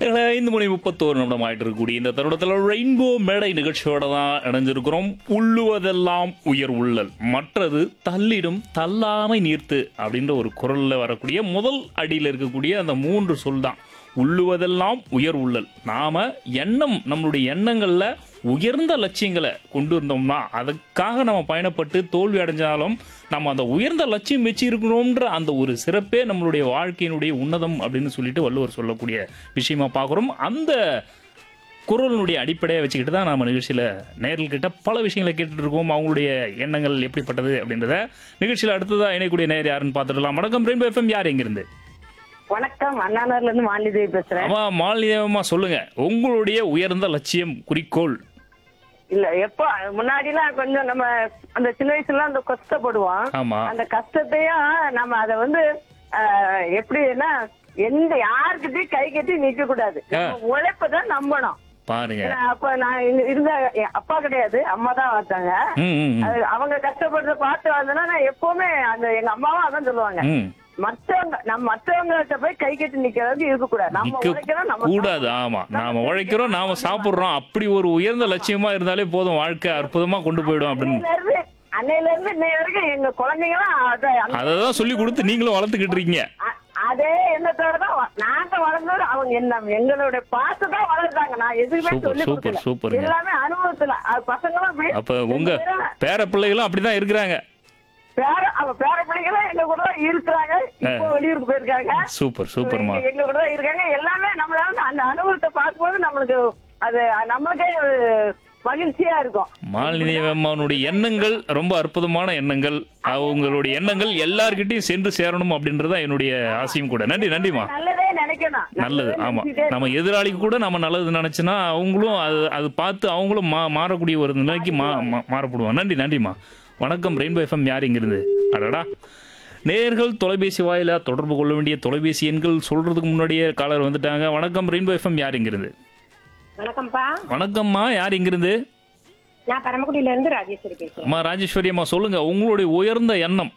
நேரத்தில் ஐந்து மணி முப்பத்தோரு நிமிடம் ஆயிட்டு இருக்கக்கூடிய இந்த தருணத்தில் ரெயின்போ மேடை நிகழ்ச்சியோட தான் இணைஞ்சிருக்கிறோம் உள்ளுவதெல்லாம் உயர் உள்ளல் மற்றது தள்ளிடும் தள்ளாமை நீர்த்து அப்படின்ற ஒரு குரல்ல வரக்கூடிய முதல் அடியில் இருக்கக்கூடிய அந்த மூன்று சொல் தான் உள்ளுவதெல்லாம் உயர் உள்ளல் நாம எண்ணம் நம்மளுடைய எண்ணங்கள்ல உயர்ந்த லட்சியங்களை கொண்டு வந்தோம்னா அதுக்காக நம்ம பயணப்பட்டு தோல்வி அடைஞ்சாலும் நம்ம அந்த உயர்ந்த லட்சியம் வச்சு இருக்கணும்ன்ற அந்த ஒரு சிறப்பே நம்மளுடைய வாழ்க்கையினுடைய உன்னதம் அப்படின்னு சொல்லிட்டு வள்ளுவர் சொல்லக்கூடிய விஷயமா பார்க்குறோம் அந்த குரலினுடைய அடிப்படையை வச்சுக்கிட்டு தான் நம்ம நிகழ்ச்சியில் நேர்கள்கிட்ட பல விஷயங்களை கேட்டுட்டு இருக்கோம் அவங்களுடைய எண்ணங்கள் எப்படிப்பட்டது அப்படின்றத நிகழ்ச்சியில் அடுத்ததாக இணையக்கூடிய நேர் யாருன்னு பார்த்துடலாம் வணக்கம் ரெயின்போ எஃப்எம் யார் எங்கிருந்து வணக்கம் அண்ணாநகர்ல இருந்து மாலிதேவி பேசுறேன் ஆமா மாலியமா சொல்லுங்க உங்களுடைய உயர்ந்த லட்சியம் குறிக்கோள் இல்ல எப்போ முன்னாடி எல்லாம் கொஞ்சம் நம்ம அந்த சின்ன வயசுல அந்த கஷ்டப்படுவோம் ஆமா அந்த கஷ்டத்தையும் நம்ம அத வந்து ஆஹ், எப்படின்னா எந்த யாருக்கிட்டையும் கை கட்டி நிக்க கூடாது நம்ம உழைப்பதான் நம்பணும் பாருங்க ஏன்னா, அப்ப நான் இங்க இருந்த என் அப்பா கிடையாது அம்மா தான் வந்தாங்க ம் ம், ம். அது அவங்க கஷ்டப்படுறத பார்த்து வந்தேன்னா நான் எப்பவுமே அந்த எங்க அம்மாவும் அதான் சொல்லுவாங்க ம் மத்தவங்க நம்ம மத்தவங்கள்ட்ட போய் கை கட்டி நிக்கிறதுக்கு இருக்க கூடாது நம்ம உழைக்கிறோம் நிக்க நம்ம கூடாது ஆமா நாம உழைக்கிறோம் நாம சாப்பிடுறோம் அப்படி ஒரு உயர்ந்த லட்சியமா இருந்தாலே போதும் வாழ்க்கை அற்புதமா கொண்டு போயிடும் அப்படின்னு அன்னையில இருந்து அன்னையில இருந்து இன்னைய வரைக்கும் எங்க குழந்தைங்களும் அத அந்த- அதை தான் சொல்லி கொடுத்து நீங்களும் வளர்த்துக்கிட்டு இருக்கீங்க அ- அதே எண்ணத்தோட தான் வ- நாங்க வளர்ந்தது அவங்க என்ன எங்களுடைய பாசம் தான் வளர்த்தாங்க நான் எதுவுமே சூப்பர், சொல்லி சூப்பர், கொடுக்கல சூப்பருங்க. எல்லாமே அனுபவத்துல அது பசங்களும் அப்படி அப்ப உங்க ரெண்டு பேரும் பேர பிள்ளைகளும் அப்படிதான் இருக்கிறாங்க பேர அவ பேர பிள்ளைங்களும் எங்க கூட தான் இருக்கிறாங்க இப்போ வெளியூருக்கு போயிருக்காங்க சூப்பர் சூப்பர்மா எங்க- எங்க கூட தான் இருக்காங்க எல்லாமே நம்மளால வந்து அந்த அனுபவத்தை பார்க்கும்போது நம்மளுக்கு அது நம்மளுக்கே ஒரு மகிழ்ச்சியா இருக்கும் மாலினி அம்மானுடைய எண்ணங்கள் ரொம்ப அற்புதமான எண்ணங்கள் அவங்களுடைய எண்ணங்கள் எல்லார்கிட்டயும் சென்று சேரணும் அப்படின்றதா என்னுடைய ஆசையும் கூட நன்றி நன்றிமா நல்லதே நினைக்கணும் நல்லது நல்லதே ஆமா நினைச்சிட்டே நம்ம எதிராளிக்கு கூட நம்ம நல்லது நினைச்சுன்னா அவங்களும் அது அது பார்த்து அவங்களும் மா மாறக்கூடிய ஒரு நிலைக்கு மா மா- மாறப்படுவாங்க நன்றி நன்றிம்மா வணக்கம் ரெயின்போ எஃப்எம் யார் இங்கிருந்து அடடா நேர்கள் தொலைபேசி வாயிலா தொடர்பு கொள்ள வேண்டிய தொலைபேசி எண்கள் சொல்றதுக்கு முன்னாடியே காலர் வந்துட்டாங்க வணக்கம் ரெயின்போ எஃப்எம் யார் இங்கிருந்து வணக்கம்ப்பா வணக்கம்மா யார் இங்கிருந்து நான் பரமக்குடியில இருந்து ராஜேஸ்வரி பேசுறேன் அம்மா ராஜேஸ்வரி அம்மா சொல்லுங்க உங்களுடைய உயர்ந்த எண்ணம்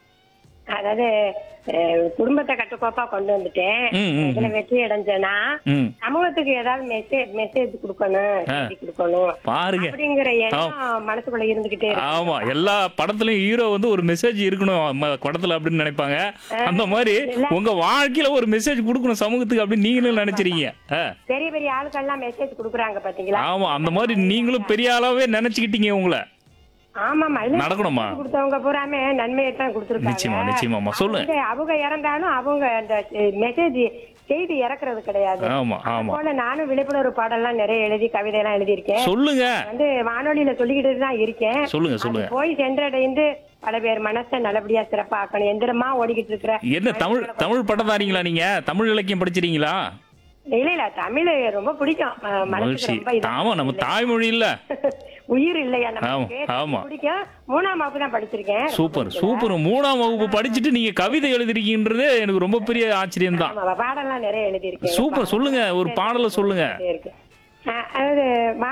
அதாவது அஹ், குடும்பத்தை கட்டுக்கோப்பா கொண்டு வந்துட்டேன் ம், ம், இதுல வெற்றி அடைஞ்சேன்னா ம் சமூகத்துக்கு ஏதாவது மெசேஜ் மெசேஜ் கொடுக்கணும் செய்தி கொடுக்கணும் பாருங்க அப்படிங்கிற எண்ணம் மனசுக்குள்ள இருந்துகிட்டே இருக்கு ஆமா எல்லா படத்துலயும் ஹீரோ வந்து ஒரு மெசேஜ் இருக்கணும் ம- படத்துல அப்படின்னு நினைப்பாங்க அந்த மாதிரி உங்க வாழ்க்கையில ஒரு மெசேஜ் கொடுக்கணும் சமூகத்துக்கு அப்படின்னு நீங்களும் நினைச்சிருக்கீங்க ஆ. பெரிய பெரிய ஆளுக்கெல்லாம் மெசேஜ் கொடுக்குறாங்க பாத்தீங்களா ஆமா அந்த மாதிரி நீங்களும் பெரிய ஆளாவே நினைச்சுக்கிட்டீங்க உங்களை ஆமாமா நடக்கணுமா கொடுத்தவங்க பூராமே நன்மையை தான் நிச்சயமா கொடுத்துருக்காங்க நிச்சயமாமா சொல்லுங்க அவங்க- அவங்க இறந்தாலும் அவங்க அந்த மெசேஜ் செய்தி இறக்குறது கிடையாது ஆமா ஆமா போல நானும் விழிப்புணர்வு பாடல்லாம் நிறைய எழுதி கவிதை எல்லாம் எழுதியிருக்கேன் சொல்லுங்க வந்து வானொலியில சொல்லிக்கிட்டு தான் இருக்கேன் சொல்லுங்க அது சொல்லுங்க போய் சென்றடைந்து பல பேர் மனசை நல்லபடியா சிறப்பாக்கணும் எந்திரமா ஓடிக்கிட்டு இருக்கிற என்ன தமிழ் தமிழ் பட்டதாரிங்களா நீங்க தமிழ் இலக்கியம் படிச்சிருக்கீங்களா இல்ல இல்ல தமிழ் ரொம்ப பிடிக்கும் அஹ் மனசுக்கு மகிழ்ச்சி ரொம்ப இது. ஆமா நம்ம தாய்மொழி இல்ல உயிர் இல்லையா ஆமா, நமக்கு ஆமா. பிடிக்கும் மூணாம் வகுப்பு தான் படிச்சிருக்கேன் சூப்பர் சூப்பர் மூணாம் வகுப்பு படிச்சுட்டு நீங்க கவிதை எழுதிருக்கீங்கன்றது எனக்கு ரொம்ப பெரிய ஆச்சரியம் தான் ஆமா, பாடம்லாம் நிறைய எழுதியிருக்கேன் சூப்பர் சொல்லுங்க ஒரு பாடலை சொல்லுங்க இருக்கு அஹ் அதாவது